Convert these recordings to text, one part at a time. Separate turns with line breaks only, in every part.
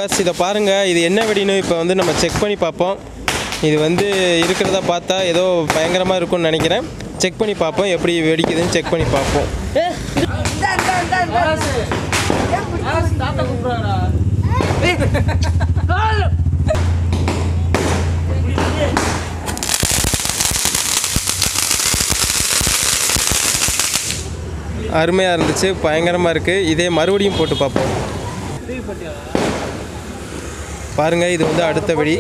bus இதை பாருங்கள் இது என்ன வெடின்னு இப்போ வந்து நம்ம செக் பண்ணி பார்ப்போம் இது வந்து இருக்கிறதா பார்த்தா ஏதோ பயங்கரமாக இருக்கும்னு நினைக்கிறேன் செக் பண்ணி பார்ப்போம் எப்படி வெடிக்குதுன்னு செக் பண்ணி பார்ப்போம்
தாத்தா கூப்பிடுறாரா
அருமையாக இருந்துச்சு பயங்கரமாக இருக்குது இதே மறுபடியும் போட்டு பார்ப்போம் பாருங்கள் இது வந்து அடுத்த வெடி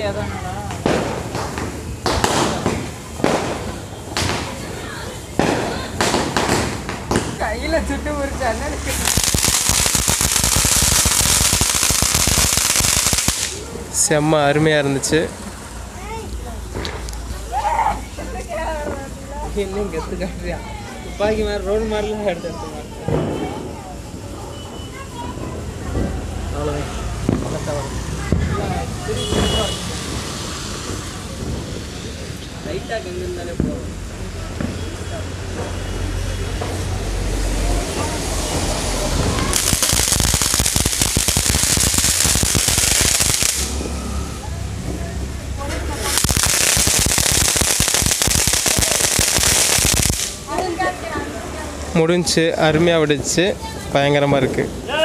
கையில சுட்டு முறிச்சா
செம்ம அருமையாக இருந்துச்சு
இன்னும் கெத்து காட்டுறியா துப்பாக்கி மாதிரி ரோடு மாதிரிலாம் எடுத்து எடுத்து மாதிரி லைட்டாக கங்கு இருந்தாலே போதும்
முடிஞ்சு அருமையாக வெடிச்சு பயங்கரமாக இருக்குது